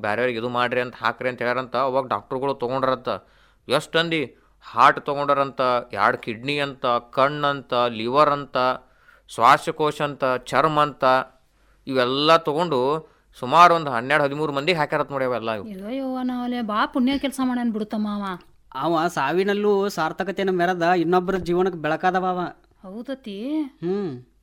ಬ್ಯಾರೆಯವ್ರಿಗೆ ಇದು ಮಾಡ್ರಿ ಅಂತ ಹಾಕ್ರಿ ಅಂತ ಹೇಳ್ಯಾರಂತ ಅವಾಗ ಡಾಕ್ಟ್ರುಗಳು ತೊಗೊಂಡ್ರಂತ ಎಷ್ಟು ಅಂದಿ ಹಾರ್ಟ್ ತೊಗೊಂಡಾರಂತ ಎರಡು ಕಿಡ್ನಿ ಅಂತ ಕಣ್ಣಂತ ಲಿವರ್ ಅಂತ ಶ್ವಾಸಕೋಶ ಅಂತ ಚರ್ಮ ಅಂತ ಇವೆಲ್ಲ ತೊಗೊಂಡು ಸುಮಾರು ಒಂದು ಹನ್ನೆರಡು ಹದಿಮೂರು ಮಂದಿಗೆ ಹಾಕ್ಯಾರತ್ ನೋಡಿ ಅವೆಲ್ಲ ಇವು ಅಯ್ಯೋ ಯವ್ವ ನಾವಲ್ಲೇ ಬಾ ಪುಣ್ಯ ಕೆಲಸ ಮಾಡ್ಯಾನ ಬಿಡುತ್ತಮ್ಮ ಅವ ಅವ ಸಾವಿನಲ್ಲೂ ಸಾರ್ಥಕತೆಯನ್ನು ಮೆರೆದ ಇನ್ನೊಬ್ಬರ ಜೀವನಕ್ಕೆ ಬೆಳಕಾದವ ಅವ ಹೌದತಿ ಹ್ಞೂ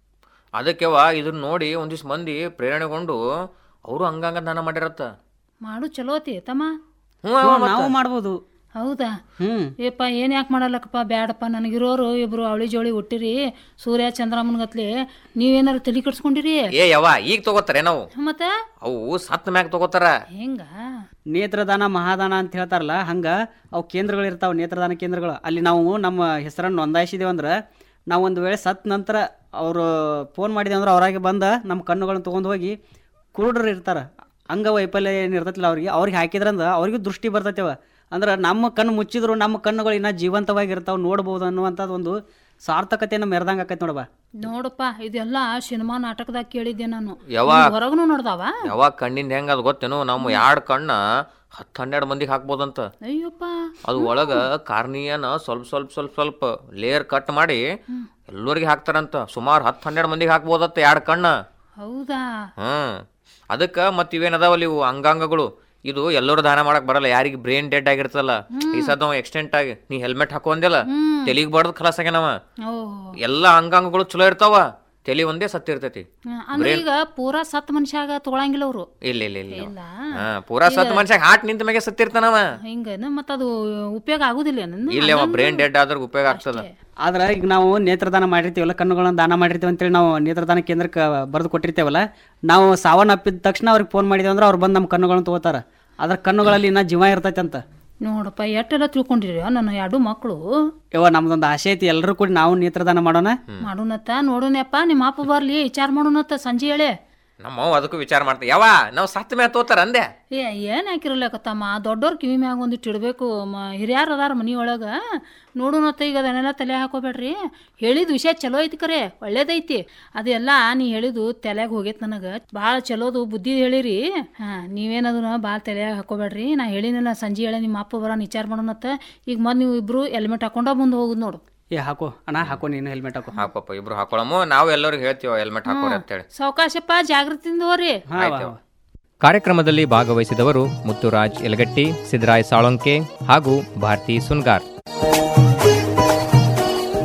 ಅದಕ್ಕೆವ ಇದನ್ನ ನೋಡಿ ಒಂದಿಷ್ಟು ಮಂದಿ ಪ್ರೇರಣೆಗೊಂಡು ಅವರು ಹಂಗಂಗ ದಾನ ಮಾಡಿರತ್ತ ಮಾಡು ಚಲೋ ಐತಿ ತಮ್ಮ ಹ್ಞೂ ಅವ್ವ ಮತ್ತ. ನಾವು ಮಾಡ್ಬೋದು ಹೌದಾ ಹ್ಞೂ ಏಪ್ಪ ಏನು ಯಾಕೆ ಮಾಡಲ್ಲಕ್ಕಪ್ಪ ಬ್ಯಾಡಪ್ಪ ನನಗಿರೋರು ಇಬ್ರು ಅವಳಿ ಜೋಳಿ ಹುಟ್ಟಿರಿ ಸೂರ್ಯ ಚಂದ್ರಮ್ಮನಗತ್ಲೆ ನೀವೇನಾರು ತಲೆ ಕೆಡ್ಸ್ಕೊಂಡಿರಿ ಏ ಯವ್ವ ಈಗ ತಗೋತಾರೆ ನಾವು ಮತ್ತ ಅವು ಸತ್ ಮ್ಯಾಗ ತಗೋತಾರ ಹೆಂಗ ನೇತ್ರದಾನ ಮಹಾದಾನ ಅಂತ ಹೇಳ್ತಾರಲ್ಲ ಹಂಗೆ ಅವು ಕೇಂದ್ರಗಳು ಇರ್ತಾವೆ ನೇತ್ರದಾನ ಕೇಂದ್ರಗಳು ಅಲ್ಲಿ ನಾವು ನಮ್ಮ ಹೆಸರನ್ನು ನೋಂದಾಯಿಸಿದೇವೆ ಅಂದ್ರೆ ನಾವು ಒಂದು ವೇಳೆ ಸತ್ ನಂತರ ಅವರು ಫೋನ್ ಮಾಡಿದೆ ಅಂದ್ರೆ ಅವರಾಗೆ ಬಂದ ನಮ್ಮ ಕಣ್ಣುಗಳನ್ನ ತೊಗೊಂಡು ಹೋಗಿ ಕುರುಡರು ಇರ್ತಾರೆ ಅಂಗವೈಫಲ್ಯ ಏನು ಇರ್ತೈತಿಲ್ಲ ಅವ್ರಿಗೆ ಅವ್ರಿಗೆ ಹಾಕಿದ್ರಂದ್ರೆ ಅವ್ರಿಗೂ ದೃಷ್ಟಿ ಬರ್ತೈತೆವ ಅಂದ್ರೆ ನಮ್ಮ ಕಣ್ಣು ಮುಚ್ಚಿದ್ರು ನಮ್ಮ ಕಣ್ಣುಗಳು ಇನ್ನೂ ಜೀವಂತವಾಗಿ ಇರ್ತಾವೆ ನೋಡ್ಬೋದು ಅನ್ನುವಂಥದ್ದು ಒಂದು ಸಾರ್ಥಕತೆಯನ್ನು ಮೆರೆದಂಗೆ ಆಕೈತೆ ನೋಡವ ನೋಡಪ್ಪ ಇದೆಲ್ಲ ಸಿನಿಮಾ ನಾಟಕದಾಗ ಕೇಳಿದ್ದೆ ನಾನು ಯವ್ವ ಹೊರಗನು ನೋಡ್ದಾವ ಯಾವಾಗ ಕಣ್ಣಿಂದ ಹೆಂಗ ಅದು ಗೊತ್ತೇನು ನಮ್ಮ ಎರಡು ಕಣ್ಣ ಹತ್ತು ಹನ್ನೆರಡು ಮಂದಿಗೆ ಹಾಕ್ಬೋದಂತ ಅಯ್ಯಪ್ಪ ಅದು ಒಳಗ ಕಾರ್ನಿಯನ ಸ್ವಲ್ಪ ಸ್ವಲ್ಪ ಸ್ವಲ್ಪ ಸ್ವಲ್ಪ ಲೇಯರ್ ಕಟ್ ಮಾಡಿ ಎಲ್ಲರಿಗೆ ಹಾಕ್ತಾರಂತ ಸುಮಾರು ಹತ್ತು ಹನ್ನೆರಡು ಮಂದಿಗೆ ಹಾಕ್ಬೋದತ್ತ ಎರಡು ಕಣ್ಣ ಹೌದಾ ಹ್ಮ್ ಅದಕ್ಕ ಮತ್ ಇವೇನದಾವಲ್ಲ ಇವು ಅಂಗಾಂಗಗಳು ಇದು ಎಲ್ಲರೂ ದಾನ ಮಾಡಕ್ ಬರಲ್ಲ ಯಾರಿಗೆ ಬ್ರೈನ್ ಡೆಡ್ ಆಗಿರ್ತಲ್ಲ ಈ ಸದ ಎಕ್ಸ್ಟೆಂಟ್ ಆಗಿ ನೀ ಹೆಲ್ಮೆಟ್ ಹಾಕೊಂದಿಲ್ಲ ತೆಲಿಗ್ ಬಡ್ದು ಖಲಾಸ್ ಆಗ್ಯಾನವ ಓ ಎಲ್ಲ ಅಂಗಾಂಗಗಳು ಚಲೋ ಇರ್ತಾವ ತಲಿ ಒಂದೇ ಸತ್ತಿರ್ತೈತಿ ಹ್ಮ್, ಅಂದ್ರೆ ಈಗ ಪೂರಾ ಸತ್ ಮನುಷ್ಯಾಗ ತಗೊಳಂಗಿಲ್ಲ ಅವರು ಇಲ್ಲ ಇಲ್ಲ ಇಲ್ಲ ಇಲ್ಲ ಹಾ ಪೂರಾ ಸತ್ ಮನುಷ್ಯ ಹಾಟ್ ನಿಂತ ಮ್ಯಾಗೆ ಸತ್ತಿರ್ತಾನವ ಹಿಂಗೇನ ಮತ್ತ ಅದು ಉಪಯೋಗ ಆಗುದಿಲ್ಲ ನನ್ನ ಇಲ್ಲವ ಬ್ರೈನ್ ಡೆಡ್ ಆದ್ರ ಉಪಯೋಗ ಆಗ್ತದ ಆದ್ರೆ ಈಗ ನಾವು ನೇತ್ರದಾನ ಮಾಡಿರ್ತೀವಲ್ಲ ಕಣ್ಣುಗಳನ್ನ ದಾನ ಮಾಡಿರ್ತೀವಿ ಅಂತೇಳಿ ನಾವು ನೇತ್ರದಾನ ಕೇಂದ್ರಕ್ಕೆ ಬರೆದು ಕೊಟ್ಟಿರ್ತೇವಲ್ಲ ನಾವು ಸಾವನ್ನಪ್ಪಿದ ತಕ್ಷಣ ಅವ್ರಿಗೆ ಫೋನ್ ಮಾಡಿದೇವೆ ಅಂದ್ರೆ ಅವ್ರು ಬಂದು ನಮ್ಮ ಕಣ್ಣುಗಳನ್ನ ತಗೋತಾರ ಅದ್ರ ಕಣ್ಣುಗಳಲ್ಲಿ ಇನ್ನೂ ಜೀವ ಇರ್ತೈತೆ ಅಂತ ನೋಡಪ್ಪ ಎಷ್ಟೆಲ್ಲ ತಿಳ್ಕೊಂಡಿರಿ ನನ್ನ ಎರಡು ಮಕ್ಕಳು ಯವ್ವ ನಮ್ದೊಂದು ಆಸೆ ಐತಿ ಎಲ್ಲರೂ ಕೂಡ ನಾವು ನೇತ್ರದಾನ ಮಾಡೋಣ ಮಾಡೋಣತ್ತ ನೋಡೋಣಪ್ಪ ನಿಮ್ಮ ಅಪ್ಪ ಬರ್ಲಿ ವಿಚಾರ ಮಾಡೋಣತ್ತ ಸಂಜೆ ಹೇಳಿ ನಮ್ಮವ್ ಅದಕ್ಕೂ ವಿಚಾರ ಮಾಡ್ತಾ ಯಾವ ನಾವ್ ಸತ್ ಮ್ಯಾಗ ತೋತಾರ ಅಂದೆ ಏ ಏನು ಹಾಕಿರಲ್ಲಕತ್ತಮ್ಮ ದೊಡ್ಡವ್ರ ಕಿವಿ ಮ್ಯಾಗ ಒಂದಿಟ್ಟು ಇಡಬೇಕು ಮ ಹಿರಿಯರು ಅದಾರ ಮನಿ ಒಳಗೆ ನೋಡೋಣತ್ತ ಈಗ ಅದನ್ನೆಲ್ಲ ತಲೆ ಹಾಕೋಬೇಡ್ರಿ ಹೇಳಿದ ವಿಷಯ ಚಲೋ ಐತಿ ಕರೆ ಒಳ್ಳೇದೈತಿ ಅದೆಲ್ಲ ನೀ ಹೇಳಿದು ತಲೆಗೆ ಹೋಗೈತೆ ನನಗೆ ಭಾಳ ಚಲೋದು ಬುದ್ಧಿ ಹೇಳಿರಿ ಹಾಂ ನೀವೇನದನ್ನ ಭಾಳ ತಲೆಯಾಗ ಹಾಕೋಬೇಡ್ರಿ ನಾ ಹೇಳಿನಲ್ಲ ಸಂಜೆ ಹೇಳಿ ನಿಮ್ಮ ಅಪ್ಪ ಬರೋ ವಿಚಾರ ಮಾಡೋಣತ್ತ ಈಗ ಮತ್ತೆ ನೀವು ಇಬ್ರು ಹೆಲ್ಮೆಟ್ ಹಾಕೊಂಡ ಮುಂದೆ ಹೋಗುದು ನೋಡು ಏ ಹಾಕೋ ಅಣ್ಣ ಹಾಕೋ ನೀನು ಹೆಲ್ಮೆಟ್ ಹಾಕೋ ಹಾಕೋಪ್ಪ ಇಬ್ರು ಹಾಕೊಳಮು ನಾವು ಎಲ್ಲರಿಗೂ ಹೇಳ್ತೀವ ಹೆಲ್ಮೆಟ್ ಹಾಕೋರಿ ಅಂತೇಳಿ ಸಾವಕಾಶಪ್ಪ ಜಾಗೃತಿಯಿಂದ ಹೋರಿ ಹಾಂ ವಾ ಕಾರ್ಯಕ್ರಮದಲ್ಲಿ ಭಾಗವಹಿಸಿದವರು ಮುತ್ತುರಾಜ್ ಯಲಗಟ್ಟಿ ಸಿದ್ದರಾಯ್ ಸಾಳೊಂಕೆ ಹಾಗೂ ಭಾರತಿ ಸುನ್ಗಾರ್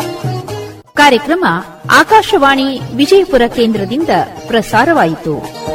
ಕಾರ್ಯಕ್ರಮ ಆಕಾಶವಾಣಿ ವಿಜಯಪುರ ಕೇಂದ್ರದಿಂದ ಪ್ರಸಾರವಾಯಿತು